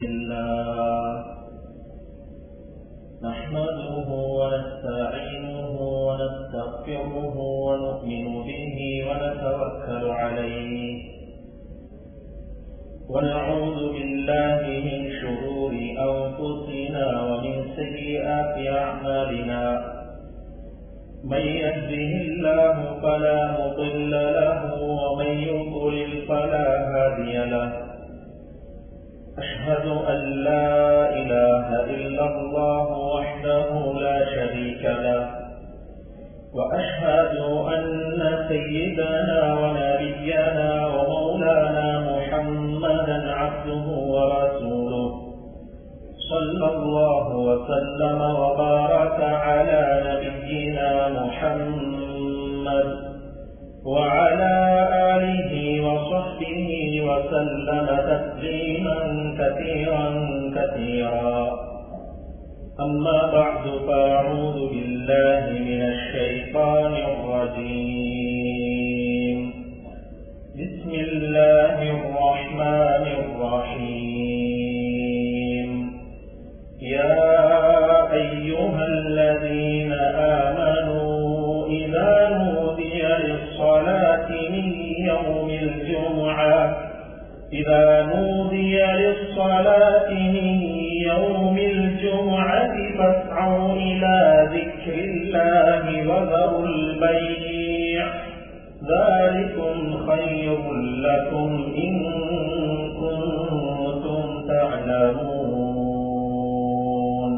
الله نحمده ونستعينه ونستغفره ونؤمن به ونتوكل عليه ونعوذ بالله من شرور أنفسنا ومن سيئات أعمالنا من يهده الله فلا مضل له ومن يضلل فلا هادي له أشهد أن لا إله إلا الله وحده لا شريك له وأشهد أن سيدنا ونبينا ومولانا محمدا عبده ورسوله صلى الله وسلم وبارك على نبينا محمد وعلى آله وصحبه وسلم تسليما كثيرا كثيرا أما بعد فأعوذ بالله من الشيطان الرجيم بسم الله الرحمن الرحيم يا أيها الذين آمنوا إذا نودي للصلاة من يوم الجمعة إذا نودي للصلاة من يوم الجمعة فاسعوا إلى ذكر الله وذروا البيع ذلكم خير لكم إن كنتم تعلمون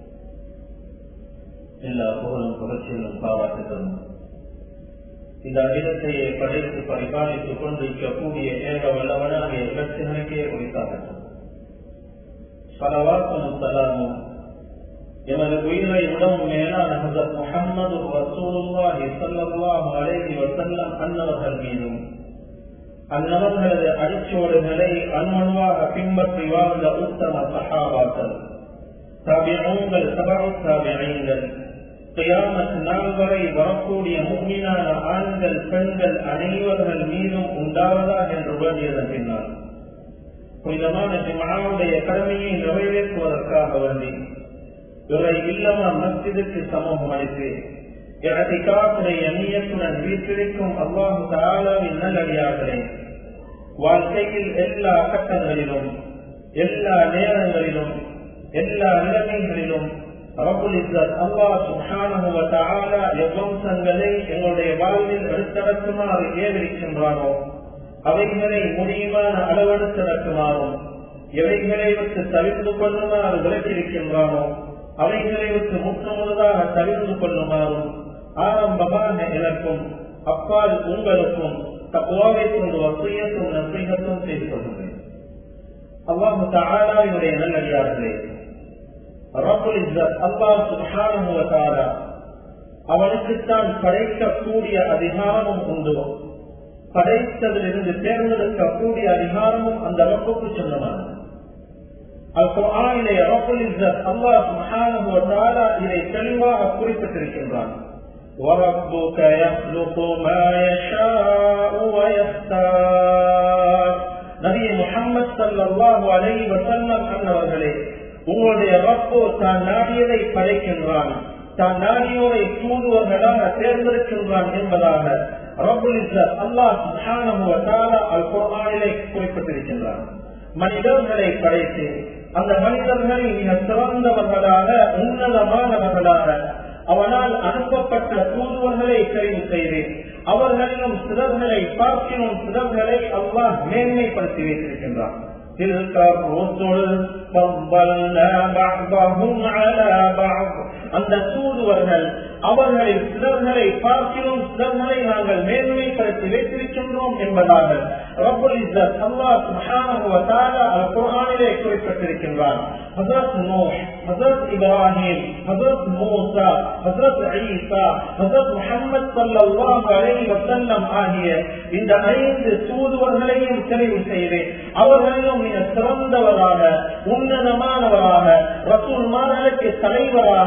எல்லா புகழும் புகழ்ச்சியிலும் பாராட்டுகளும் இந்த அகிலத்தையே படைத்து பரிபாலித்துக் கொண்டிருக்கக்கூடிய ஏக வல்லவனாக இலட்சியனுக்கே உரித்தாகட்டும் பலவாக்கும் சலாமும் எமது உயிரை விடவும் மேலான ஹசரத் முகம்மது ரசூலுல்லாஹி ஸல்லல்லாஹு அலைஹி வஸல்லம் அன்னவர்கள் மீதும் அந்நபர்களது அடிச்சோடுகளை அன்மனுவாக பின்பற்றி வாழ்ந்த உத்தம சஹாபாக்கள் தாபியங்கள் சபா தாபியங்கள் கியாமத் நாள் வரை வரக்கூடிய முக்மினான ஆண்கள் பெண்கள் அனைவர்கள் மீதும் உண்டாவதா என்று உடனடியதன் பின்னால் புனிதமான ஜிமாவுடைய கடமையை நிறைவேற்றுவதற்காக வேண்டி இவரை இல்லமா மஸ்ஜிதுக்கு சமூகம் அளித்து இறத்திக்காப்புடைய எண்ணியத்துடன் வீட்டிற்கும் அல்லாஹு தாலாவின் நல்லடியார்களே வாழ்க்கையில் எல்லா கட்டங்களிலும் எல்லா நேரங்களிலும் எல்லா நிலைமைகளிலும் எவ்வம்சங்களை எங்களுடைய வாழ்வில் எடுத்தடக்குமாறு ஏவிருக்கின்றானோ அவைகளை முடியுமான அளவெடுத்து நடக்குமாறும் எவைகளை விட்டு தவிர்த்து கொள்ளுமாறு விலக்கியிருக்கின்றானோ அவைகளை விட்டு முற்றுமுழுதாக தவிர்த்து கொள்ளுமாறும் ஆரம்பமாக எனக்கும் அப்பால் உங்களுக்கும் தப்புவாவை கொண்டு வசியத்தும் நசீகத்தும் செய்து கொள்கிறேன் அல்லாஹு தாலாவினுடைய நல்லடியார்களே அவனுக்குத்தான் படைக்கக்கூடிய அதிகாரமும் உண்டு படைத்ததிலிருந்து தேர்ந்தெடுக்கக்கூடிய அதிகாரமும் அந்த ரப்புக்கு சொந்தமானது இதை தெளிவாக குறிப்பிட்டிருக்கின்றான் وربك يخلق ما يشاء ويختار நபிய முகமது சல்லாஹூ அலை வசல்லம் அன்னவர்களே உங்களுடைய ரப்போ தான் நாடியதை படைக்கின்றான் தான் நாடியோரை தூதுவர்களாக தேர்ந்தெடுக்கின்றான் என்பதாக அல்லாஹ் குறிப்பிட்டிருக்கின்றான் மனிதர்களை படைத்து அந்த மனிதர்களை மிக சிறந்தவர்களாக உன்னதமானவர்களாக அவனால் அனுப்பப்பட்ட தூதுவர்களை தெரிவு செய்து அவர்களிலும் சிலர்களை பார்க்கினும் சிலர்களை அல்லாஹ் மேன்மைப்படுத்தி வைத்திருக்கின்றான் تلك الرسل فضلنا بعضهم على بعض அந்த தூதுவர்கள் அவர்களில் சிலர்களை பார்க்கிறோம் சிலர்களை நாங்கள் மேன்மைப்படுத்தி வைத்திருக்கின்றோம் என்பதாக ரபுல் இஸ்ஸத் அல்லாஹ் சுப்ஹானஹு வ தஆலா அல் குர்ஆனிலே குறிப்பிட்டிருக்கின்றார் ஹஜ்ரத் நூஹ் ஹஜ்ரத் இப்ராஹிம் ஹஜ்ரத் மூசா ஹஜ்ரத் ஈசா ஹஜ்ரத் முஹம்மத் ஸல்லல்லாஹு அலைஹி வஸல்லம் ஆகிய இந்த ஐந்து தூதுவர்களையும் தெரிவு செய்து அவர்களிலும் மிக சிறந்தவராக உன்னதமானவராக ரசூல்மார்களுக்கு தலைவராக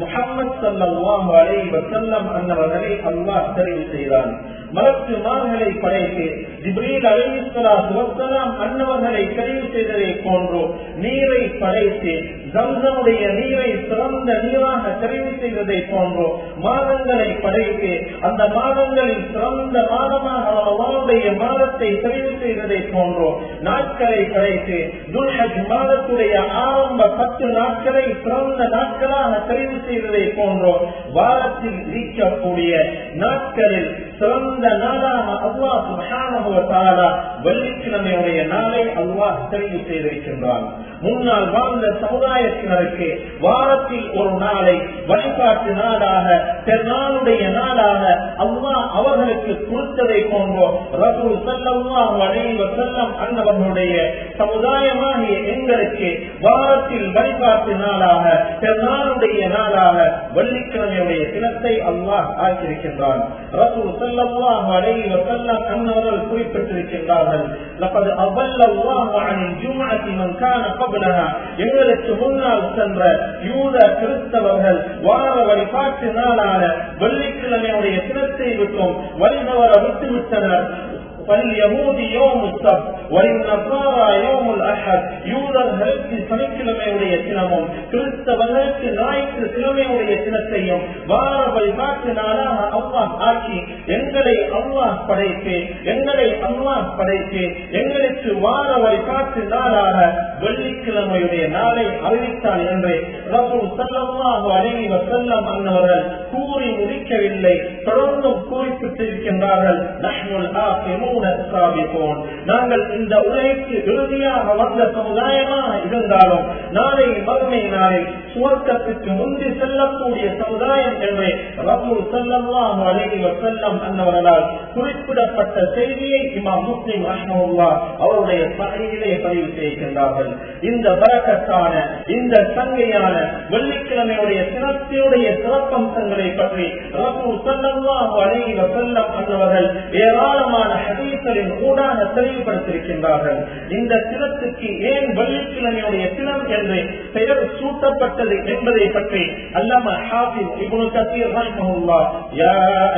முகமது சல்லாஹு அலை வசல்லம் அன்னவர்களை அல்லாஹ் தெரிவு செய்தான் மலக்கு மார்களை படைத்து ஜிப்ரீல் அலிஸ்வலா சுவசலாம் அன்னவர்களை தெரிவு செய்ததை போன்றோ நீரை படைத்து ஜம்சமுடைய நீரை சிறந்த நீராக தெரிவு செய்ததை போன்றோ மாதங்களை படைத்து அந்த மாதங்களில் சிறந்த மாதமாக அவனுடைய மாதத்தை தெரிவு செய்ததை போன்றோ நாட்களை படைத்து துல்ஹஜ் மாதத்துடைய ஆரம்ப பத்து நாட்களை சிறந்த நாட்களாக தெரிவு செய்ததை போன்றோ வாரத்தில் இருக்கக்கூடிய நாட்களில் சிறந்த நாளாக அல்லாஹ் சுபஹானஹு வெள்ளிக்கிழமையுடைய நாளை அல்லாஹ் தெரிவு செய்திருக்கின்றான் முன்னால் வாழ்ந்த சமுதாயத்தினருக்கு வாரத்தில் ஒரு நாளை வழிபாட்டு நாளாக பெருநாளுடைய நாளாக அல்லாஹ் அவர்களுக்கு கொடுத்ததை போன்றோ ரசூல் சல்லல்லாஹு அலைஹி வஸல்லம் அன்னவர்களுடைய சமுதாயமாகிய எங்களுக்கு வாரத்தில் வழிபாட்டு நாளாக பெருநாளுடைய நாளாக வெள்ளிக்கிழமையுடைய தினத்தை அல்லாஹ் ஆக்கியிருக்கின்றான் ரசூல் சல்லல்லாஹு அலைஹி வஸல்லம் அன்னவர்கள் குறிப்பிட்டிருக்கின்றார்கள் لقد أضل الله عن الجمعة من كان قبلها எங்களுக்கு முன்னால் சென்ற யூத கிறிஸ்தவர்கள் வார வழிபாட்டு நாளான வெள்ளிக்கிழமையுடைய தினத்தை விட்டும் வழிதவர விட்டுவிட்டனர் فاليهود يوم السبت وللنصارى يوم الاحد யூதர்களுக்கு சனிக்கிழமையுடைய தினமும் கிறிஸ்தவர்களுக்கு ஞாயிற்று கிழமையுடைய தினத்தையும் வார வழிபாட்டு நாளாக அல்லாஹ் ஆக்கி எங்களை அல்லாஹ் படைத்து எங்களை அல்லாஹ் படைத்து எங்களுக்கு வார வழிபாட்டு நாளாக வெள்ளிக்கிழமையுடைய நாளை அறிவித்தார் என்று ரசூல் சல்லல்லாஹு அலைஹி வஸல்லம் அன்னவர்கள் கூறி முடிக்கவில்லை தொடர்ந்தும் குறிப்பிட்டிருக்கின்றார்கள் நஹ்னுல் ஆகிரூன சாபிகூன் நாங்கள் இந்த உலகிற்கு இறுதியாக வந்த சமுதாயமாக இருந்தாலும் நாளை மறுமை நாளில் சுவர்க்கத்துக்கு முந்தி செல்லக்கூடிய சமுதாயம் என்று ரசூல் சல்லல்லாஹு அலைஹி வஸல்லம் அன்னவர்களால் குறிப்பிடப்பட்ட செய்தியை இமாம் முஸ்லிம் ரஹ்மஹுல்லா அவருடைய சகையிலே பதிவு செய்கின்றார்கள் இந்த பரக்கத்தான இந்த சங்கையான வெள்ளிக்கிழமையுடைய சிறப்பினுடைய சிறப்பம்சங்களை பற்றி ரசூல் சல்லல்லாஹு அலைஹி வஸல்லம் அன்னவர்கள் ஏராளமான ஹதீஸ்களின் ஊடாக தெளிவுபடுத்தியிருக்கின்றார்கள் இந்த தினத்துக்கு ஏன் வெள்ளிக்கிழமையுடைய தினம் என்று பெயர் சூட்டப்பட்டது என்பதை பற்றி அல்லாம ஹாஃபிஸ் இப்னு கத்தீர் ரஹ்மஹுல்லாஹ் யா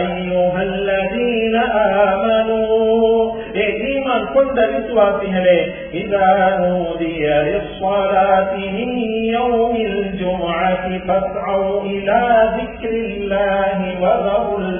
அய்யுஹல்லதீன ஆமனூ ஏ ஈமான் கொண்ட விசுவாசிகளே இதா நூதிய லிஸ்ஸலாத்தி மின் யௌமில் ஜும்அத்தி ஃபஸ்அவு இலா ذிக்ரில்லாஹி வதருல்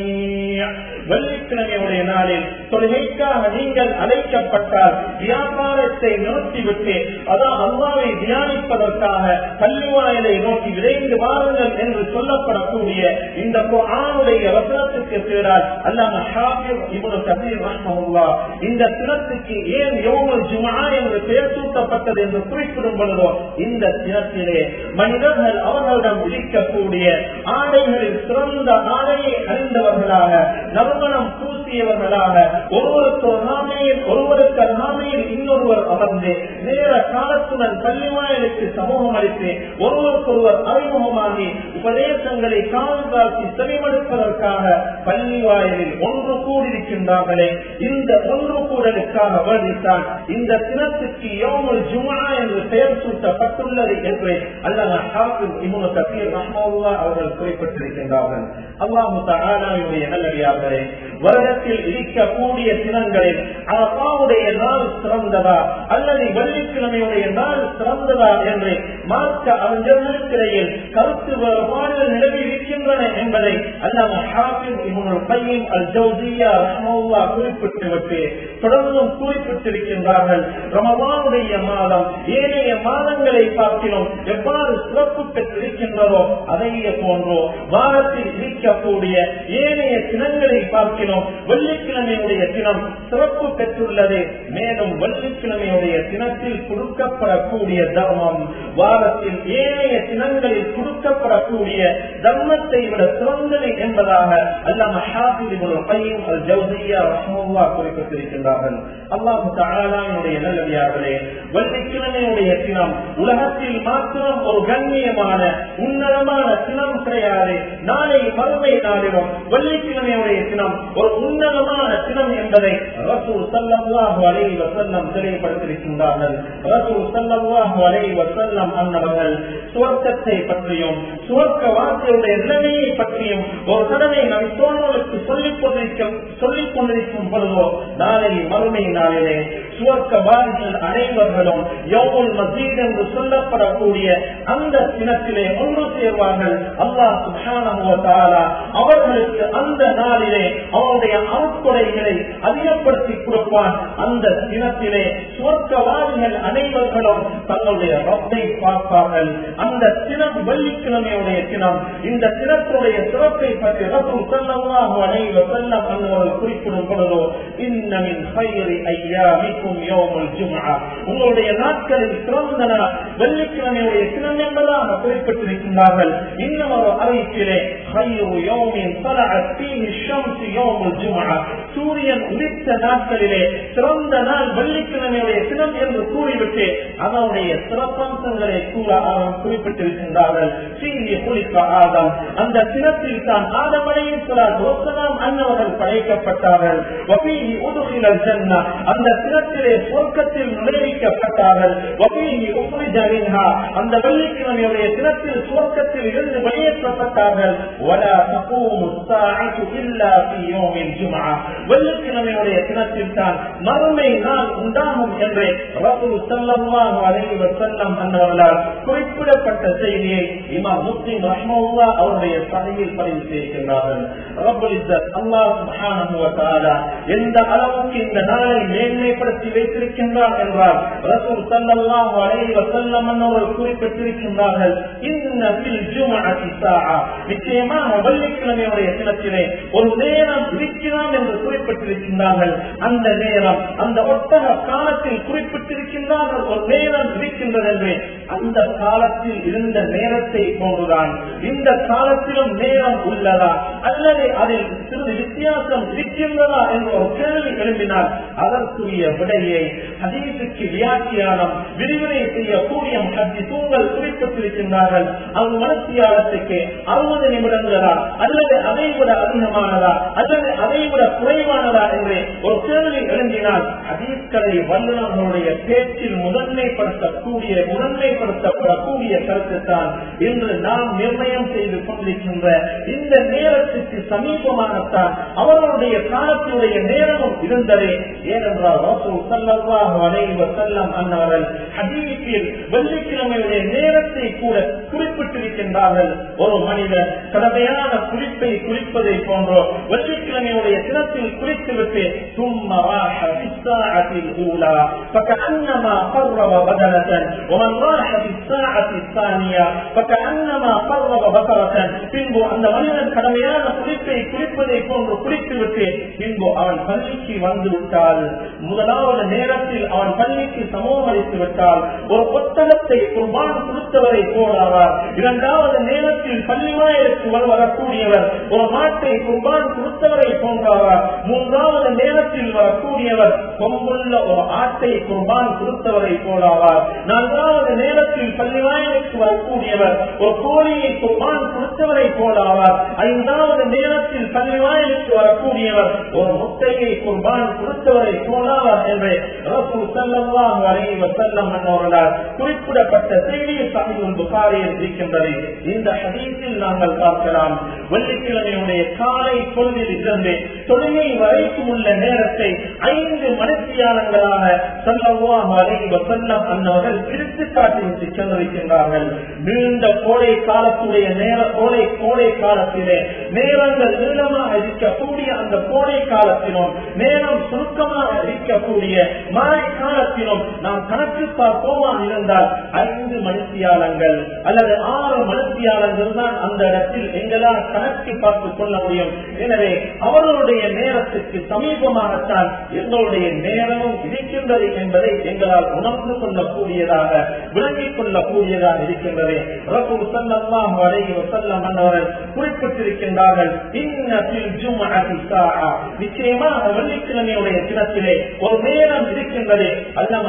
பைஅ வெள்ளிக்கிழமையுடைய நாளில் தொழுகைக்காக நீங்கள் அழைக்கப்பட்டால் வியாபாரத்தை நிறுத்திவிட்டு அதான் அல்லாவை தியானிப்பதற்காக கல்விவாயலை நோக்கி விரைந்து வாருங்கள் என்று சொல்லப்படக்கூடிய இந்த ஆணுடைய வசனத்துக்கு பேரால் அல்லாம ஷாபிர் இவனு கபீர் ரஹ்மஹுல்லா இந்த தினத்துக்கு ஏன் யோமல் ஜுமா என்று பெயர் சூட்டப்பட்டது என்று குறிப்பிடும் பொழுதோ இந்த தினத்திலே மனிதர்கள் அவர்களிடம் விழிக்கக்கூடிய ஆடைகளில் சிறந்த ஆடையை அணிந்தவர்களாக நறுமணம் பூசியவர்களாக ஒருவருக்கு ஒரு நாமையில் ஒருவருக்கு அந்நாமையில் இன்னொருவர் அமர்ந்து நேர காலத்துடன் பள்ளிவாயலுக்கு சமூகம் அளித்து ஒருவருக்கொருவர் அறிமுகமாகி உபதேசங்களை கால்காசி செவிமடுப்பதற்காக பள்ளிவாயலில் ஒன்று கூடியிருக்கின்றார்களே இந்த ஒன்று கூடலுக்காக வேண்டித்தான் இந்த தினத்துக்கு யோமல் ஜுமா என்று பெயர் சூட்டப்பட்டுள்ளது என்று அல்லது ஹாஃபிஸ் இமுனு கபீர் ரஹ்மவுல்லா அவர்கள் குறிப்பிட்டிருக்கின்றார்கள் அல்லாஹு தஆலாவுடைய நல்லடியார்களே வருடத்தில் இருக்கக்கூடிய தினங்களில் அப்பாவுடைய நாள் சிறந்ததா அல்லது வெள்ளிக்கிழமையுடைய நாள் சிறந்ததா என்று மார்க்க அறிஞர்களுக்கிடையில் கருத்து வேறுபாடுகள் நிலவி இருக்கின்றன என்பதை அல்லாம ஹாஃபிஸ் இவனுடைய பையன் அல் ஜவுசியா ரஹ்மவுல்லா குறிப்பிட்டுவிட்டு தொடர்ந்தும் குறிப்பிட்டிருக்கின்றார்கள் ரமவானுடைய மாதம் ஏனைய மாதங்களை பார்க்கிறோம் எவ்வாறு சிறப்பு பெற்றிருக்கின்றதோ அதையே போன்றோ வாரத்தில் இருக்கக்கூடிய ஏனைய தினங்களை பார்க்கிறோம் வெள்ளிக்கிழமையுடைய தினம் சிறப்பு பெற்றுள்ளது மேலும் வெள்ளிக்கிழமையுடைய தினத்தில் கொடுக்கப்படக்கூடிய தர்மம் வாரத்தில் ஏனைய தினங்களில் கொடுக்கப்படக்கூடிய தர்மத்தை விட சிறந்தது என்பதாக அல்லாம ஷாஃபிதிபுல் பையன் அல் ஜவுசியா ரஹ்மல்லா குறிப்பிட்டிருக்கின்றார்கள் அல்லாஹு தஆலாவுடைய நல்லடியார்களே வெள்ளிக்கிழமையுடைய தினம் உலகத்தில் மாத்திரம் ஒரு கண்ணியமான உன்னதமான தினம் கிடையாது நாளை மறுமை நாளிலும் வெள்ளிக்கிழமையுடைய தினம் ஒரு உன்னதமான தினம் என்பதை ரசூல் சல்லல்லாஹு அலைஹி வஸல்லம் தெளிவுபடுத்தியிருக்கின்றார்கள் ரசூல் சல்லல்லாஹு அலைஹி வஸல்லம் அன்னவர்கள் சுவர்க்கத்தை பற்றியும் சுவர்க்க வார்த்தையுடைய நிலைமையை பற்றியும் ஒரு தடவை நம் தோழர்களுக்கு சொல்லிக் கொண்டிருக்கும் சொல்லிக் கொண்டிருக்கும் பொழுதோ நாளை மறுமை நாளிலே சுவர்க்கவாதிகள் அனைவர்களும் யோகுல் மசீத் என்று சொல்லப்படக்கூடிய அந்த தினத்திலே ஒன்று சேர்வார்கள் அல்லாஹ் சுஹானா அவர்களுக்கு அந்த நாளிலே அவருடைய அருட்கொடைகளை அதிகப்படுத்தி கொடுப்பான் அந்த தினத்திலே சுவர்க்கவாதிகள் அனைவர்களும் தங்களுடைய ரப்பை பார்ப்பார்கள் அந்த தினம் வெள்ளிக்கிழமையுடைய தினம் இந்த தினத்துடைய சிறப்பை பற்றி ரசூல் ஸல்லல்லாஹு அலைஹி வஸல்லம் அவர்கள் குறிப்பிடும் பொழுதோ இன்னமின் ஹைரி ஐயாமிக்கும் யௌமுல் ஜும்ஆ உங்களுடைய நாட்களில் சிறந்த நாள் வெள்ளிக்கிழமையுடைய தினம் என்பதாக குறிப்பிட்டிருக்கின்றார்கள் இன்னும் ஒரு அறிவிப்பிலே خير يوم طلعت فيه الشمس يوم الجمعة சூரியன் உதித்த நாட்களிலே சிறந்த நாள் வெள்ளிக்கிழமையுடைய தினம் என்று கூறிவிட்டு அதனுடைய சிறப்பம்சங்களை கூற அவன் குறிப்பிட்டிருக்கின்றார்கள் சீரிய குளிக்க ஆதம் அந்த தினத்தில் தான் ஆதமனையும் தோசனாம் அன்னவர்கள் படைக்கப்பட்டார்கள் வபீஹி உதுகிலல் ஜன்னா அந்த தினத்திலே சொர்க்கத்தில் நுழைவிக்கப்பட்டார்கள் வபீஹி உப்ரிஜ மின்ஹா அந்த வெள்ளிக்கிழமையுடைய தினத்தில் சொர்க்கத்தில் இருந்து வெளியேற்றப்பட்டார்கள் ولا تقوم الساعة إلا في يوم الجمعة வெள்ளிக்கிழமையுடைய தினத்தில் தான் மறுமை நாள் உண்டாகும் என்று ரசூல் ஸல்லல்லாஹு அலைஹி வஸல்லம் அன்னவர்களால் குறிப்பிடப்பட்ட செய்தியை இமாம் முஸ்லிம் ரஹ்மத்துல்லாஹ் அவருடைய சஹீஹில் பதிவு செய்கின்றார்கள் ரப்பல் இஸ்ஸத் அல்லாஹ் சுப்ஹானஹு வ தஆலா எந்த அளவுக்கு இந்த நாளை மேன்மைப்படுத்தி வைத்திருக்கின்றார் என்றால் ரசூல் ஸல்லல்லாஹு அலைஹி வஸல்லம் அன்னவர்கள் குறிப்பிட்டிருக்கின்றார்கள் இன்ன ஃபில் ஜும்அத்தி ஸாஆ நிச்சயமாக வெள்ளிக்கிழமையுடைய தினத்திலே ஒரு நேரம் இருக்கிறான் என்று குறிப்பிட்டிருக்கின்றார்கள் அந்த நேரம் அந்த ஒட்டக காலத்தில் குறிப்பிட்டிருக்கின்றார்கள் ஒரு நேரம் இருக்கின்றது என்று அந்த காலத்தில் இருந்த நேரத்தை போன்றுதான் இந்த காலத்திலும் நேரம் உள்ளதா அல்லது அதில் சிறிது வித்தியாசம் இருக்கின்றதா என்ற ஒரு கேள்வி எழுப்பினால் அதற்குரிய விடையை ஹதீசுக்கு வியாக்கியானம் விரிவுரை செய்யக்கூடிய தூங்கள் குறிப்பிட்டிருக்கின்றார்கள் அது மனசியாளத்துக்கு அறுபது நிமிடங்களா அல்லது அதை விட அதிகமானதா அல்லது அதை விட குறைவானதா என்று ஒரு கேள்வி எழுந்தினால் ஹதீஸ்களை வல்லுநர்களுடைய பேச்சில் முதன்மைப்படுத்தக்கூடிய முதன்மைப்படுத்தப்படக்கூடிய கருத்து தான் இன்று நாம் நிர்ணயம் செய்து கொண்டிருக்கின்ற இந்த நேரத்துக்கு சமீபமாகத்தான் அவர்களுடைய காலத்தினுடைய நேரமும் இருந்ததே ஏனென்றால் ரசூல் ஸல்லல்லாஹு அலைஹி வஸல்லம் அன்னவர்கள் ஹதீஸில் வெள்ளிக்கிழமையுடைய நேரத்தை கூட குறிப்பிட்டிருக்கின்றார்கள் ஒரு மனிதர் கடமையான குறிப்பை குறிப்பதை போன்றோ வெள்ளிக்கிழமையுடைய தினத்தில் குறித்துவிட்டு ثم راح في الساعة الأولى فكأنما قرب بدنة ومن راح في الساعة الثانية فكأنما قرب بقرة பின்பு அந்த மனிதன் கடமையான குறிப்பை குறிப்பதை போன்று குறித்துவிட்டு பின்பு அவன் பள்ளிக்கு வந்து விட்டால் முதலாவது நேரத்தில் அவன் பள்ளிக்கு சமூகம் அளித்து விட்டால் ஒரு புத்தகத்தை குர்பான் கொடுத்தவரை போலாவார் இரண்டாவது நேரத்தில் பள்ளிவாயலுக்கு வரக்கூடியவர் ஒரு மாட்டை குர்பான் கொடுத்தவரை போன்றாவார் மூன்றாவது நேரத்தில் வரக்கூடியவர் கொம்புள்ள ஒரு ஆட்டை குர்பான் கொடுத்தவரை போலாவார் நான்காவது நேரத்தில் பள்ளிவாயலுக்கு வரக்கூடியவர் ஒரு கோழியை குர்பான் கொடுத்தவரை போலாவார் ஐந்தாவது நேரத்தில் பள்ளிவாயலுக்கு வரக்கூடியவர் ஒரு முட்டையை குர்பான் கொடுத்தவரை போலாவார் என்று ரசூல் ஸல்லல்லாஹு அலைஹி வஸல்லம் அவர்களால் குறிப்பிடப்பட்ட செய்தியை சமீபம் புகாரியில் இருக்கின்றது இந்த ஹதீஸில் நாங்கள் பார்க்கலாம் வெள்ளிக்கிழமையுடைய காலை பொழுதில் இருந்து தொழுகை வரைக்கும் உள்ள நேரத்தை ஐந்து மணித்தியாலங்களாக ஸல்லல்லாஹு அலைஹி வஸல்லம் அன்னவர்கள் பிரித்து காட்டி சென்றிருக்கின்றார்கள் நீண்ட கோடை காலத்துடைய நேர கோடை கோடை காலத்திலே நேரங்கள் நீளமாக இருக்கக்கூடிய அந்த கோடை காலத்திலும் நேரம் சுருக்கமாக இருக்கக்கூடிய மழை காலத்திலும் நாம் கணக்கு பார்ப்போமா இருந்தால் ஐந்து மணித்தியாலங்கள் அல்லது ஆறு மணித்தியாலங்கள் தான் அந்த இடத்தில் எங்களால் கணக்கு பார்த்து கொள்ள முடியும் எனவே அவர்களுடைய நேரத்துக்கு சமீபமாகத்தான் எங்களுடைய நேரமும் இருக்கின்றது என்பதை எங்களால் உணர்ந்து கொள்ளக்கூடியதாக விளங்கிக் கொள்ளக்கூடியதாக இருக்கின்றது ரசூல் ஸல்லல்லாஹு அலைஹி வஸல்லம் அவர்கள் குறிப்பிட்டிருக்கின்றார்கள் இன்ன ஃபில் ஜும்அத்தி ஸாஆ நிச்சயமாக வெள்ளிக்கிழமையுடைய தினத்திலே ஒரு நேரம் இருக்கின்றது அல்லாம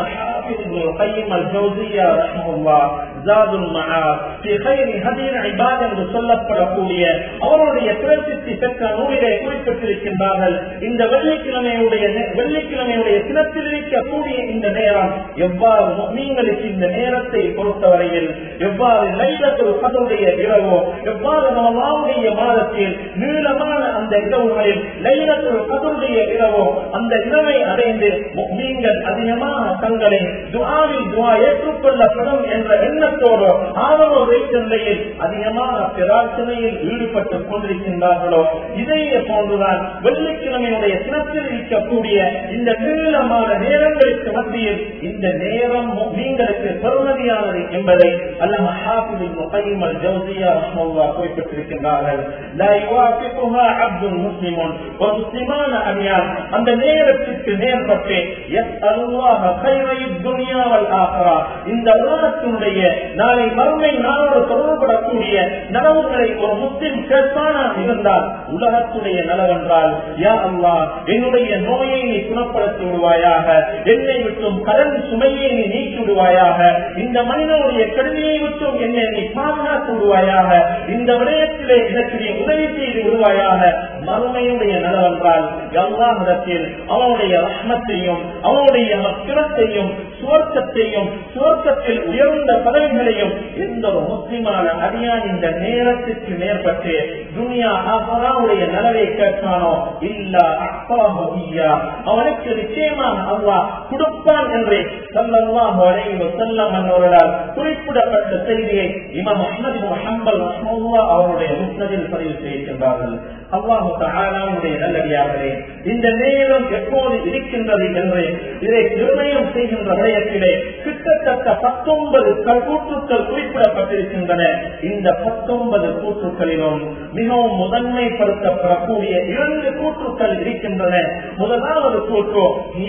ஹாஃபிஸ் இப்னுல் கையிம் அல் ஜௌசியா ரஹ்மத்துல்லாஹ் ஜாதுல் மஆத் ஃபி கைரி ஹதீர் இபாத் என்று சொல்லப்படக்கூடிய அவருடைய பிரசித்தி பெற்ற நூலிலே குறிப்பிட்டிருக்கின்றார்கள் இந்த வெள்ளிக்கிழமையுடைய வெள்ளிக்கிழமையுடைய தினத்தில் இருக்கக்கூடிய இந்த நேரம் எவ்வாறு முஸ்லீம்களுக்கு இந்த நேரத்தை பொறுத்தவரையில் எவ்வாறு லைலத்துல் கதருடைய இரவோ எவ்வாறு ரமலானுடைய மாதத்தில் நீளமான அந்த இரவுகளில் லைலத்துல் கதருடைய இரவோ அந்த இரவை அடைந்து முஸ்லீம்கள் அதிகமாக தங்களை துஆவில் துஆ ஏற்றுக்கொள்ளப்படும் என்ற எண்ணத்தோடு ஆதரவு வைத்த நிலையில் அதிகமாக பிரார்த்தனையில் ஈடுபட்டுக் கொண்டிருக்கின்றார்களோ இதையே போன்றுதான் வெள்ளிக்கிழமையுடைய தினத்தில் இருக்கக்கூடிய இந்த நீளமான நேரங்களுக்கு மத்தியில் இந்த நேரம் நீங்களுக்கு பெருமதியானது என்பதை அல்லம ஹாஃபிதுல் முகைம் அல் ஜௌசியா ரஹ்மத்துல்லாஹ் குறிப்பிட்டிருக்கின்றார்கள் லா யுவாஃபிகுஹா அப்துல் முஸ்லிமுன் ஒரு முஸ்லிமான அடியான் அந்த நேரத்திற்கு நேர்பட்டு யஸ்அலுல்லாஹ கைரைத் துன்யா வல் ஆஹிரா இந்த உலகத்தினுடைய நாளை மறுமை நாளோடு தொடர்படக்கூடிய நலவுகளை ஒரு முஸ்லிம் கேட்பானா இருந்தால் உலகத்துடைய நலவென்றால் யா அல்லாஹ் என்னுடைய நோயை நீ குணப்படுத்தி விடுவாயாக என்னை விட்டும் கடன் சுமையை நீ நீக்கி விடுவாயாக இந்த மனிதனுடைய கடுமையை விட்டும் என்னை நீ பாதுகாத்து விடுவாயாக இந்த விடயத்திலே எனக்கு நீ உதவி செய்து விடுவாயாக மறுமையுடைய நலவென்றால் எல்லாமிடத்தில் அவனுடைய ரஹ்மத்தையும் அவனுடைய மக்கிரத்தையும் சுவர்க்கத்தையும் சுவர்க்கத்தில் உயர்ந்த பதவிகளையும் எந்த ஒரு முஸ்லிமான அடியான் இந்த நேரத்திற்கு மேற்பட்டு துனியா ஆசராவுடைய நலவை கேட்பானோ இல்ல அப்பாஹு ஐயா அவனுக்கு நிச்சயமாக அல்லாஹ் கொடுப்பான் என்று சல்லல்லாஹு அலைஹி வஸல்லம் அவர்களால் குறிப்பிடப்பட்ட செய்தியை இமாம் அஹ்மது பின் ஹம்பல் ரஹ்மத்துல்லாஹ் அவருடைய முஸ்னதில் பதிவு செய்கின்றார்கள் அல்லாஹு தஆலாவுடைய நல்லடியார்களே இந்த நேரம் எப்போது இருக்கின்றது என்று இதை நிர்ணயம் செய்கின்ற விடயத்திலே கிட்டத்தட்ட பத்தொன்பது கூற்றுக்கள் குறிப்பிடப்பட்டிருக்கின்றன இந்த பத்தொன்பது கூற்றுக்களிலும் மிகவும் முதன்மைப்படுத்தப்படக்கூடிய இரண்டு கூற்றுக்கள் இருக்கின்றன முதலாவது கூற்று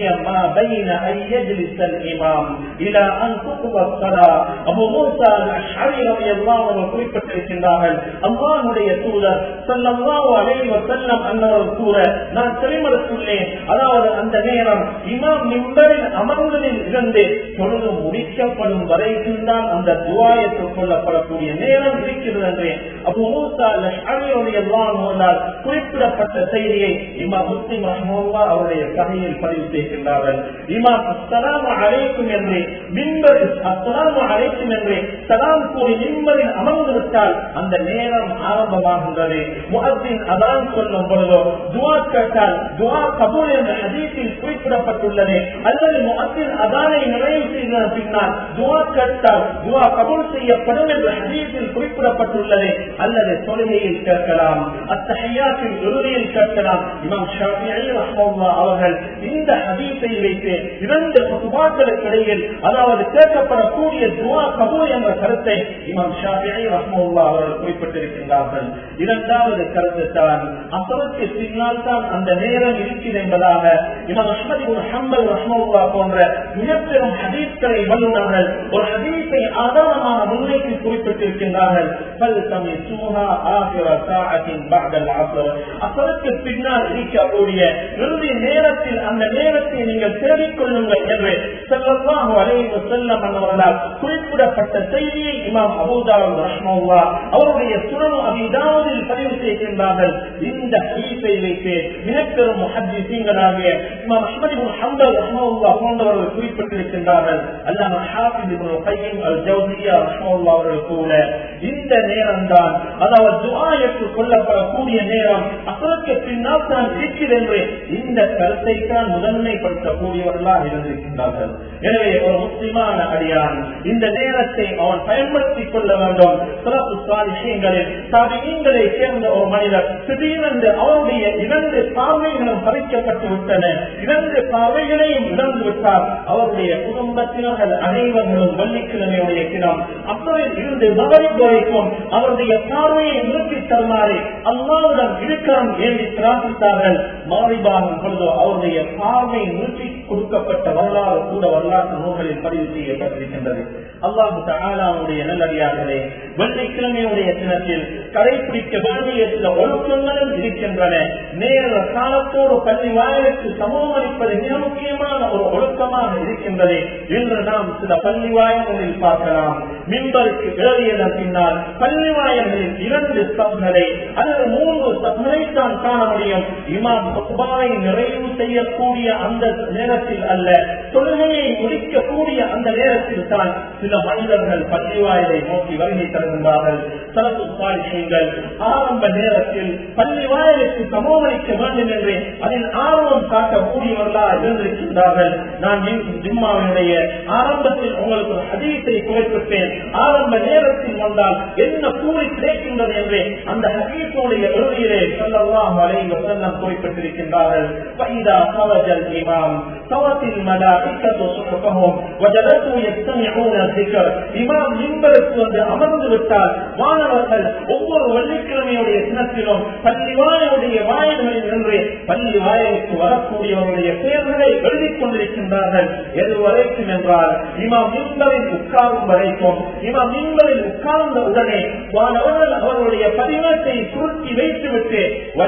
இமாம் இலா அன் அபு மூசா அல்-அஷ்அரி ரலியல்லாஹு அன்ஹு குறிப்பிட்டிருக்கின்றார்கள் அல்லாஹ்வுடைய தூதர் ஸல்லல்லாஹு அலைஹி வஸல்லம் அன்னவர் கூற நான் தெரிமறுத்துள்ளேன் அதாவது அந்த நேரம் இமாம் மிம்பரில் அமர்ந்ததில் இருந்து தொழுது முடிக்கப்படும் வரைக்கும் தான் அந்த துவாயத்துக் கொள்ளப்படக்கூடிய நேரம் இருக்கிறது என்று அபு மூசா அல்லாஹ் குறிப்பிடப்பட்ட செய்தியை இமாம் முஸ்லிம் ரஹ்மல்லா அவருடைய கதையில் பதிவு செய்கின்றார்கள் இமாம் அஸ்ஸலாமு அலைக்கும் என்று மின்பர் அஸ்ஸலாமு அலைக்கும் என்று சலாம் கூறி மின்பரில் அமர்ந்திருத்தால் அந்த நேரம் ஆரம்பமாகின்றது முகத்தின் அதான் சொல்லும் பொழுதோ துவா கேட்டால் துவா கபூல் என்ற ஹதீஸில் குறிப்பிடப்பட்டுள்ளது அல்லது முகத்தின் அதானை நிறைவு செய்த பின்னால் துவா கேட்டால் துவா கபூல் செய்யப்படும் என்ற ஹதீஸில் குறிப்பிடப்பட்டுள்ளது அல்லது தொழுகையில் கேட்கலாம் அத்தகையாற்றின் இறுதியில் கேட்கலாம் இமாம் ஷாஃபிஐ ரஹ்மத்துல்லாஹ் அவர்கள் இந்த ஹதீஸை வைத்து இரண்டு சுபாக்களுக்கு இடையில் அதாவது கேட்கப்படக்கூடிய துவா கபூல் என்ற கருத்தை இமாம் ஷாஃபிஐ ரஹ்மத்துல்லாஹ் அவர்கள் குறிப்பிட்டிருக்கின்றார்கள் இரண்டாவது கருத்து தான் அசருக்கு பின்னால் தான் அந்த நேரம் இருக்கிறது என்பதாக இமாம் அஹ்மது இப்னு ஹம்பல் ரஹ்மத்துல்லாஹ் போன்ற மிகப்பெரும் ஹதீஸ்களை வல்லுநர்கள் ஒரு ஹதீஸை ஆதாரமாக முன்வைத்து குறிப்பிட்டிருக்கின்றார்கள் பல் தமிசுஹா ஆகிர சாஅத்தின் பஅதல் அஸ்ர் அசருக்கு பின்னால் இருக்கக்கூடிய இறுதி நேரத்தில் அந்த நேரத்தை நீங்கள் தேடிக் கொள்ளுங்கள் என்று ஸல்லல்லாஹு அலைஹி வஸல்லம் அவர்களால் குறிப்பிடப்பட்ட செய்தியை இமாம் அபூதாவுத் ரஹ்மத்துல்லாஹ் அவருடைய சுனன் அபிதாவுதில் பதிவு செய்கின்றார்கள் இந்த ஹதீஸை வைத்து மிகப்பெரும் முஹத்திஸீன்களாகிய இமாம் அஹ்மது இப்னு ஹம்பல் ரஹ்மத்துல்லாஹ் போன்றவர்கள் குறிப்பிட்டிருக்கின்றார்கள் அல்லாம ஹாஃபிஸ் இப்னு கையிம் அல் ஜௌசியா ரஹ்மத்துல்லாஹ் அவர்கள் கூட இந்த நேரம் தான் அதாவது துஆ ஏற்றுக் கொள்ளப்படக்கூடிய நேரம் அசலுக்கு பின்னால் தான் இருக்கிறது என்று இந்த கருத்தை தான் முதன்மைப்படுத்தக்கூடியவர்களாக இருந்திருக்கின்றார்கள் எனவே ஒரு முஸ்லிமான அடியான் இந்த நேரத்தை அவன் பயன்படுத்திக் கொள்ள வேண்டும் சிறப்பு சுவாரஸ்யங்களில் சாதிகளை சேர்ந்த ஒரு மனிதர் திடீரென்று அவருடைய இரண்டு பார்வைகளும் பறிக்கப்பட்டு விட்டன இரண்டு பார்வைகளையும் இழந்து விட்டார் அவருடைய குடும்பத்தினர்கள் அனைவர்களும் வெள்ளிக்கிழமையுடைய தினம் அப்போதில் இருந்து மகரிப் வரைக்கும் அவருடைய பார்வையை நிறுத்தி தருமாறு அல்லாவுடன் இருக்கிறோம் ஏந்தி பிரார்த்தித்தார்கள் மாறிபாகும் பொழுதோ அவருடைய பார்வை நிறுத்தி கொடுக்கப்பட்ட வரலாறு கூட வரலாற்று நூல்களில் பதிவு செய்யப்பட்டிருக்கின்றது அல்லாஹு தாலாவுடைய நல்லடியார்களே வெள்ளிக்கிழமையுடைய தினத்தில் கடைபிடிக்க வேண்டிய சில ஒழுக்கங்களும் இருக்கின்றன நேர காலத்தோடு பள்ளி வாயிலுக்கு சமூகம் அளிப்பது மிக முக்கியமான ஒரு ஒழுக்கமாக இருக்கின்றது இன்று நாம் சில பள்ளி வாயல்களில் பார்க்கலாம் மின்பருக்கு விரவியதன் பின்னால் பள்ளி வாயல்களில் இரண்டு ஸ்தம்களை அல்லது மூன்று ஸ்தம்களை தான் காண முடியும் இமாம் குபாரை நிறைவு செய்யக்கூடிய அந்த நேரத்தில் அல்ல தொழுகையை முடிக்கக்கூடிய அந்த நேரத்தில் தான் சில மனிதர்கள் பள்ளி வாயிலை நோக்கி வருகை தருகின்றார்கள் சிறப்பு சாட்சியங்கள் ஆரம்ப நேரத்தில் பள்ளி வாயிலுக்கு சமூகமளிக்க வேண்டும் என்று அதில் ஆர்வம் காட்டக்கூடியவர்களாக இருந்திருக்கின்றார்கள் நான் ஜிம்மாவினுடைய ஆரம்பத்தில் உங்களுக்கு ஒரு ஹதீஸை குறிப்பிட்டேன் ஆரம்ப நேரத்தில் வந்தால் என்ன கூலி கிடைக்கின்றது என்று அந்த ஹதீஸுடைய இறுதியிலே சொல்லலாம் வரைவு செல்லம் குறிப்பிட்டிருக்கின்றார்கள் فإذا خرج الإمام صوت الملائكة صحفهم وجلسوا يستمعون الذكر இமாம் மின்பருக்கு வந்து அமர்ந்து விட்டால் மாணவர்கள் ஒவ்வொரு வெள்ளிக்கிழமையுடைய தினத்திலும் பள்ளி வாயுடைய வாயில்களில் நின்று பள்ளி வாயிலுக்கு வரக்கூடியவர்களுடைய பெயர்களை எழுதிக் கொண்டிருக்கின்றார்கள் எது வரைக்கும் என்றால் இமாம் மின்பரில் உட்கார்ந்து வரைக்கும் இமாம் மின்பரில் உட்கார்ந்த உடனே வானவர்கள் அவர்களுடைய பதிவேட்டை சுருட்டி வைத்துவிட்டு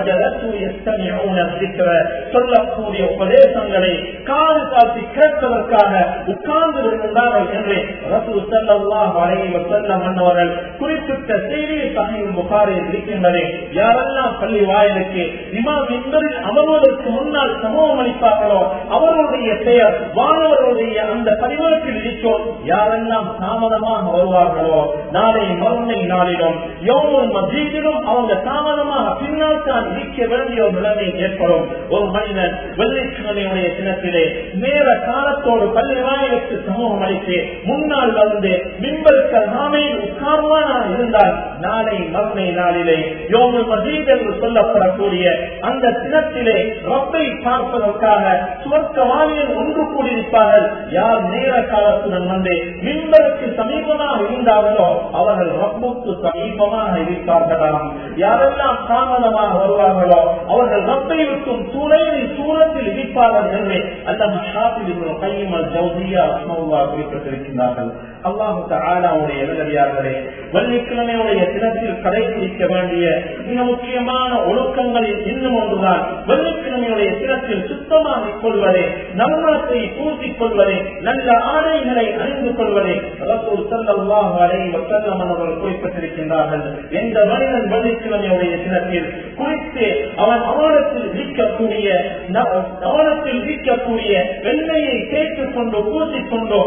சொல்லக்கூடிய உபதேசங்களை காது காட்டி கேட்பதற்காக உட்கார்ந்து விடுகின்றார்கள் என்று ரசூல் ஸல்லல்லாஹு அலைஹி வஸல்லம் அன்னவர்கள் குறிப்பிட்ட செய்தியை சஹீஹ் புகாரில் இருக்கின்றது யாரெல்லாம் பள்ளி வாயிலுக்கு இமாம் இன்பரில் அமர்வதற்கு முன்னால் சமூகம் அளிப்பார்களோ அவர்களுடைய பெயர் வானவர்களுடைய அந்த பதிவேட்டில் இருக்கும் யாரெல்லாம் தாமதமாக வருவார்களோ நாளை மறுமை நாளிலும் யோமுல் மசீதிலும் அவங்க தாமதமாக பின்னால் தான் இருக்க வேண்டிய ஒரு நிலைமை ஏற்படும் ஒரு மனிதன் வெள்ளிக்கிழமையுடைய தினத்திலே நேர காலத்தோடு பள்ளி வாயிலுக்கு சமூகம் அளித்து முன்னால் வந்து மின்பருக்கு நாமையில் உட்கார்வானாக இருந்தால் நாளை மறுமை நாளிலே யோமுல் மசீத் என்று சொல்லப்படக்கூடிய அந்த தினத்திலே ரப்பை பார்ப்பதற்காக சுவர்க்கவாணியில் ஒன்று கூடியிருப்பார்கள் யார் நேர காலத்துடன் வந்து மின்பருக்கு சமீபமாக இருந்தார்களோ அவர்கள் ரப்புக்கு சமீபமாக இருப்பார்களாம் யாரெல்லாம் தாமதமாக வருவார்களோ அவர்கள் ரப்பை விட்டும் சூழலில் சூரத்தில் இருப்பார்கள் என்று அந்த ஷாப்பில் கையமல் ஜவுதியா அஸ்மவுல்லா குறிப்பிட்டிருக்கிறார்கள் அல்லாஹு தாலாவுடைய எழுதறியார்களே வெள்ளிக்கிழமையுடைய தினத்தில் கடைபிடிக்க வேண்டிய மிக முக்கியமான ஒழுக்கங்களில் இன்னும் ஒன்றுதான் வெள்ளிக்கிழமையுடைய தினத்தில் சுத்தமாகிக் கொள்வதே நல்மணத்தை பூசிக் கொள்வதே நல்ல ஆடைகளை அணிந்து கொள்வதே ரசூல் ஸல்லல்லாஹு அலைஹி வஸல்லம் அவர்கள் குறிப்பிட்டிருக்கின்றார்கள் எந்த மனிதன் வெள்ளிக்கிழமையுடைய தினத்தில் குறித்து அவன் அவனத்தில் விற்கக்கூடிய அவனத்தில் விற்கக்கூடிய வெண்மையை தேய்த்துக் கொண்டு பூசிக்கொண்டோ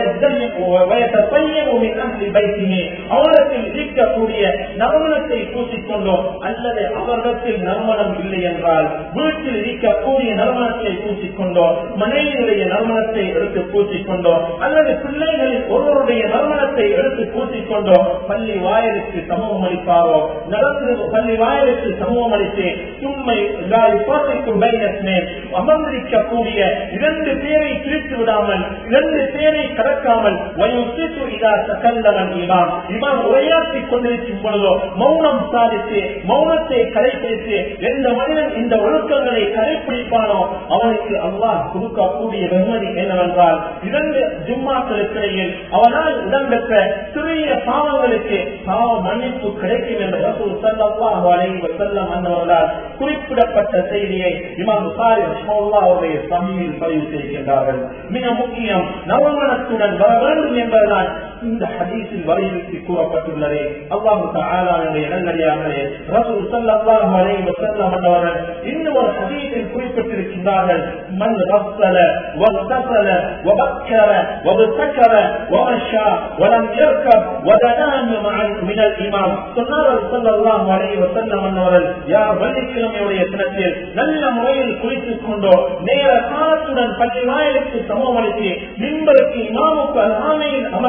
அவரிடத்தில் இருக்கக்கூடிய நறுமணத்தை பூசிக்கொண்டோ அல்லது அவரிடத்தில் நறுமணம் இல்லை என்றால் வீட்டில் இருக்கக்கூடிய நறுமணத்தை பூசிக்கொண்டோ மனைவியுடைய நறுமணத்தை எடுத்து பூசிக்கொண்டோ அல்லது பிள்ளைகளில் ஒருவருடைய நறுமணத்தை எடுத்து பூசிக்கொண்டோ பள்ளி வாயிலுக்கு சமூகம் அளிப்பாரோ நடந்து பள்ளி வாயிலுக்கு சமூகம் அளித்து சும்மை போட்டிக்கும் அமர்ந்திருக்கக்கூடிய இரண்டு பேரை பிரித்து விடாமல் இரண்டு பேரை கடக்காமல் உரையாற்றிக் கொண்டிருக்கும் பொழுதோ மௌனம் சாதித்து மௌனத்தை கடைபிடித்து எந்த மனிதன் இந்த ஒழுக்கங்களை கடைபிடிப்பானோ அவனுக்கு அல்லாஹ் கொடுக்கக்கூடிய வெகுமதி என்னவென்றால் இரண்டு ஜும்மாக்களுக்கிடையில் அவனால் இடம்பெற்ற சிறிய பாவங்களுக்கு பாவ மன்னிப்பு கிடைக்கும் என்ற ரசூல் ஸல்லல்லாஹு அலைஹி வஸல்லம் அன்னவர்களால் குறிப்பிடப்பட்ட செய்தியை இமாம் புகாரி ரஹ்மத்துல்லாஹி அவருடைய சமீல் பதிவு செய்கின்றார்கள் மிக முக்கியம் நவமனத்துடன் வர வேண்டும் என்பதுதான் இந்த ஹதீஸில் வலியுறுத்தி கூறப்பட்டுள்ளது அல்லாஹு தஆலாவுடைய நல்லடியார்களே ரசூல் ஸல்லல்லாஹு அலைஹி வஸல்லம் அன்னவர்கள் இன்னும் ஒரு ஹதீஸில் குறிப்பிட்டிருக்கின்றார்கள் மன் غسل واغتسل وبكر وابتكر ومشى ولم يركب ودنان مع من الامام சொன்னார்கள் ஸல்லல்லாஹு அலைஹி வஸல்லம் அன்னவர்கள் யார் வெள்ளிக்கிழமையுடைய தினத்தில் நல்ல முறையில் குளித்துக் கொண்டோ நேர காலத்துடன் பள்ளி வாயிலுக்கு சமூகமளித்து மின்பருக்கு இமாமுக்கு அருகாமையில் அமர்ந்து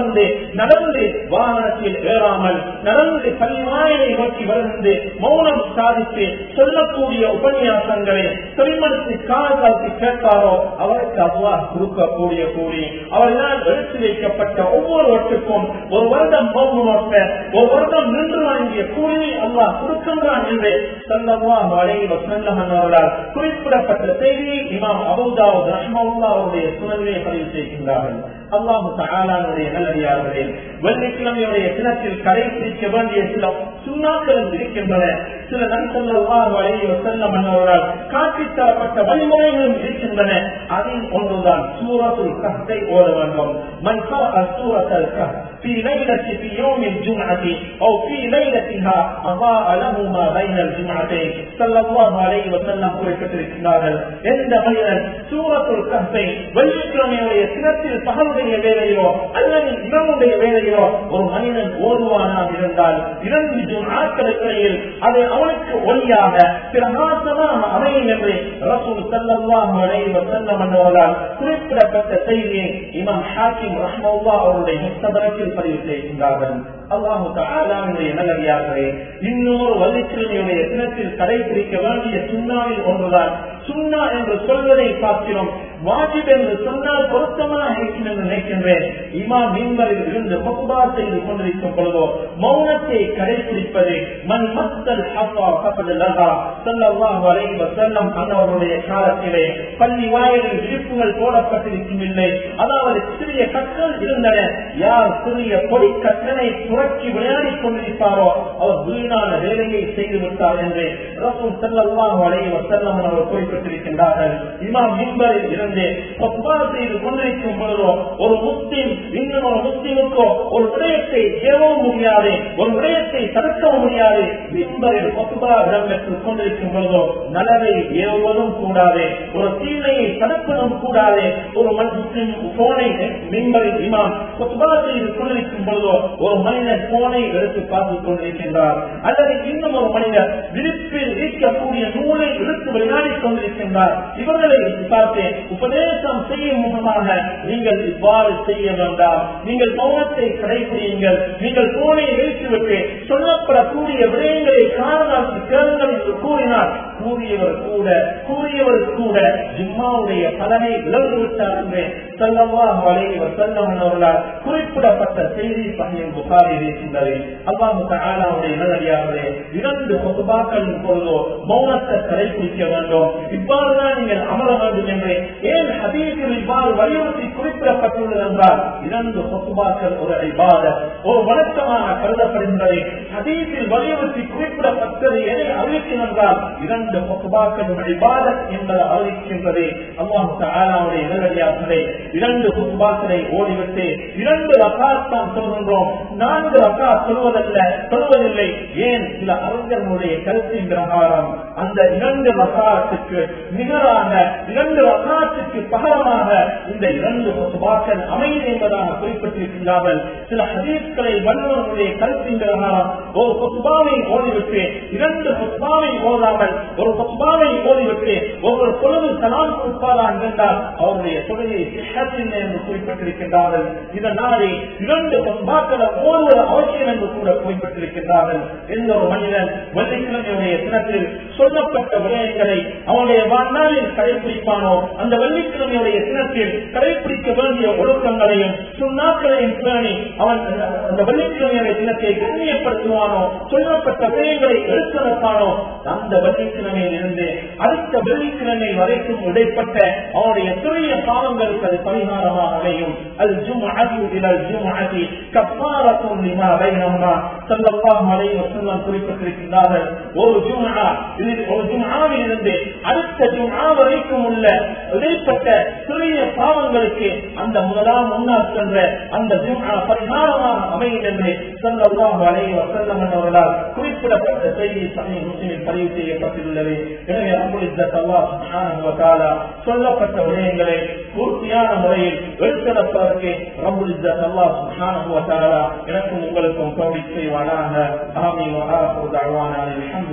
நடந்து வாகனத்தில் ஏறாமல் நடந்து பள்ளிவாயனை நோக்கி வந்து மௌனம் சாதித்து சொல்லக்கூடிய உபன்யாசங்களை செவிமடுத்து காலத்தாழ்த்தி கேட்பாரோ அவருக்கு அல்லாஹ் கொடுக்கக்கூடிய கூலி அவர்களால் எடுத்து வைக்கப்பட்ட ஒவ்வொரு வட்டுக்கும் ஒரு வருடம் மௌனம் நோக்க ஒரு வருடம் நின்று வழங்கிய கூலியை அல்லாஹ் கொடுக்கின்றான் என்று சல்லல்லாஹு அலைஹி வஸல்லம் அவர்களால் குறிப்பிடப்பட்ட செய்தியை இமாம் அபூதாவுத் ரஹ்மத்துல்லாஹ் அவருடைய சுனனிலே பதிவு செய்கின்றார்கள் அல்லாஹு தஆலாவுடைய நல்லடியார்களே வெள்ளிக்கிழமையுடைய தினத்தில் கடைபிடிக்க வேண்டிய சில சுண்ணாக்கள் இருக்கின்றன சில நன்சல்லாஹு அலைஹி வஸல்லம் அவர்களால் காட்டித் தரப்பட்ட வழிமுறைகளும் இருக்கின்றன அதில் ஒன்றுதான் சூரத்துல் கஹ்தை ஓத வேண்டும் மன் قرأ سورة الكهف في ليلة في يوم الجمعة أو في ليلتها أضاء له ما بين الجمعتين صلى الله عليه وسلم குறிப்பிட்டிருக்கிறார்கள் எந்த மனிதன் சூரத்துல் கஹ்தை வெள்ளிக்கிழமையுடைய தினத்தில் பகலுடைய வேலையோ அல்லது இரவுடைய வேலையோ ஒரு மனிதன் ஓதுவானாக இருந்தால் இரண்டு ஜும்ஆக்களுக்கிடையில் அது அவனுக்கு ஒளியாக பிரகாசமாக அமையும் என்று ரசூல் ஸல்லல்லாஹு அலைஹி வஸல்லம் அவர்களால் குறிப்பிடப்பட்ட செய்தியை இமாம் ஹாக்கிம் ரஹ்மத்துல்லாஹ் அவருடைய முஸ்ததரக்கில் பதிவு செய்கின்றார்கள் அல்லாஹு தஆலாவுடைய நல்லடியார்களே இன்னொரு வள்ளிக்கிழமையுடைய தினத்தில் கடைபிடிக்க வேண்டிய சுண்ணாவில் ஒன்றுதான் சுண்ணா என்று சொல்வதை பார்க்கிறோம் வாஜிப் என்று சொன்னால் பொருத்தமாக இருக்கும் என்று நினைக்கின்றேன் இமா மீன்பரில் இருந்து பக்குபா செய்து கொண்டிருக்கும் பொழுதோ மௌனத்தை கடைபிடிப்பது மண் மத்தல் ஹப்பா கப்பது லகா சல்லல்லாஹு அலைஹி வஸல்லம் அன்னவருடைய காலத்திலே பள்ளி வாயிலில் விழிப்புகள் போடப்பட்டிருக்கவில்லை அதாவது சிறிய கற்கள் இருந்தன யார் சிறிய பொடி கற்றனை புரட்சி விளையாடிக் கொண்டிருப்பாரோ அவர் வீணான வேலையை செய்து விட்டார் என்று ரசூல் சல்லல்லாஹு அலைஹி வஸல்லம் அவர் குறிப்பிட்டிருக்கின்றார்கள் இமாம் மிம்பரில் இருந்து பத்மா செய்து கொண்டிருக்கும் பொழுதோ ஒரு முஸ்லிம் இன்னும் ஒரு முஸ்லிமுக்கோ ஒரு விடயத்தை ஏவவும் முடியாது ஒரு விடயத்தை தடுக்கவும் முடியாது மிம்பரில் பத்மா இடம்பெற்றுக் கொண்டிருக்கும் பொழுதோ நலவை ஏவுவதும் கூடாது ஒரு தீமையை தடுப்பதும் கூடாது ஒரு முஸ்லிம் போனை மிம்பரில் இமாம் பத்மா செய்து கொண்டிருக்கும் பொழுதோ ஒரு மனிதன் போனை எடுத்து பார்த்துக் கொண்டிருக்கின்றார் அல்லது இன்னும் ஒரு மனிதர் விருப்பில் இருக்கக்கூடிய நூலை எடுத்து விளையாடிக் கொண்டிருக்கின்றார் இவர்களை பார்த்து உபதேசம் செய்யும் முகமாக நீங்கள் இவ்வாறு செய்ய வேண்டாம் நீங்கள் மௌனத்தை கடைபிடியுங்கள் நீங்கள் போனை வைத்துவிட்டு சொல்லப்படக்கூடிய விடயங்களை காரணாக்கு கேளுங்கள் என்று கூறினார் கூறியவர் கூட கூறியவர் கூட ஜிம்மாவுடைய பலனை விளந்து விட்டார் என்று செல்லவாக வளைவர் செல்லவன் அவர்களால் குறிப்பிடப்பட்ட செய்தி பணியில் புகாரி இருக்கின்றது அல்லாஹு தஆலாவுடைய நல்லடியார்களே இரண்டு பொதுபாக்களின் பொழுதோ மௌனத்தை கடைபிடிக்க வேண்டும் இவ்வாறுதான் நீங்கள் அமர வேண்டும் என்று ஏன் ஹதீஸில் இவ்வாறு வலியுறுத்தி குறிப்பிடப்பட்டுள்ளது என்றால் இரண்டு பொதுபாக்கள் ஒரு இபாத ஒரு வணக்கமாக கருதப்படுகின்றது ஹதீஸில் வலியுறுத்தி குறிப்பிடப்பட்டது எதை அறிவிக்கும் என்றால் இரண்டு பொதுபாக்கள் இபாதத் என்பது அறிவிக்கின்றது அல்லாஹு தஆலாவுடைய நல்லடியார்களே இரண்டு பொதுபாக்களை ஓடிவிட்டு இரண்டு ரகாத்தான் சொல்கின்றோம் நான்கு ரகா சொல்வதல்ல சொல்வதில்லை ஏன் சில அறிஞர்களுடைய கருத்தின் பிரகாரம் அந்த இரண்டு ரகாத்துக்கு நிகரான இரண்டு ரகாத்துக்கு பகரமாக இந்த இரண்டு சுபாக்கள் அமைதி என்பதாக குறிப்பிட்டிருக்கிறார்கள் சில ஹதீஸ்களை வல்லுவர்களுடைய கருத்தின் பிரகாரம் ஒரு சுபாவை ஓடிவிட்டு இரண்டு சுபாவை ஓதாமல் ஒரு சுபாவை ஓடிவிட்டு ஒவ்வொரு பொழுது சலாம் கொடுப்பாரா என்றால் அவருடைய தொழிலை என்று குறிப்பிட்டிருக்கின்றார்கள் இதனாலே இரண்டு சுபாக்களை ஓடுவது அவசியம் என்று கூட குறிப்பிட்டிருக்கின்றார்கள் எந்த ஒரு மனிதன் வெள்ளிக்கிழமையுடைய தினத்தில் சொல்லப்பட்ட விடயங்களை அவனுடைய வாழ்நாளில் கடைபிடிப்பானோ அந்த வெள்ளிக்கிழமையுடைய தினத்தில் கடைபிடிக்க வேண்டிய ஒழுக்கங்களையும் சுண்ணாக்களையும் பேணி அவன் அந்த வெள்ளிக்கிழமையுடைய தினத்தை கண்ணியப்படுத்துவானோ சொல்லப்பட்ட விடயங்களை எடுத்துரைப்பானோ அந்த வெள்ளிக்கிழமையில் இருந்து அடுத்த வெள்ளிக்கிழமை வரைக்கும் இடைப்பட்ட அவனுடைய சிறிய பாவங்களுக்கு அது பரிகாரமாக அமையும் அது ஜும் அதி ஜும் அதி கப்பாரத்தும் லிமா பைனஹுமா ஸல்லல்லாஹு அலைஹி வஸல்லம் குறிப்பிட்டிருக்கிறார்கள் ஒரு ஜும்ஆ இதில் ஒரு ஜும்ஆவில் இருந்து அடுத்த ஜும்ஆ வரைக்கும் உள்ள இடைப்பட்ட சிறிய பாவங்களுக்கு அந்த முதலாம் முன்னால் சென்ற அந்த ஜும்ஆ பரிகாரமாக அமையும் என்று ஸல்லல்லாஹு அலைஹி வஸல்லம் அவர்களால் குறிப்பிடப்பட்ட செய்தி சமீப முஸ்லிமில் பதிவு செய்யப்பட்டுள்ளது எனவே ரப்பல் இஸ்ஸத் அல்லாஹ் சுப்ஹானஹு வ தஆலா சொல்லப்பட்ட விடயங்களை பூர்த்தியான முறையில் எடுத்துரைப்பதற்கு ரப்பல் இஸ்ஸத் அல்லாஹ் சுப்ஹானஹு வ தஆலா எனக்கும் உங்களுக்கும் தௌஃபீக் செய்வானாக ஆமீன் வ ஆஃபிரு தஅவானா அல்ஹம்து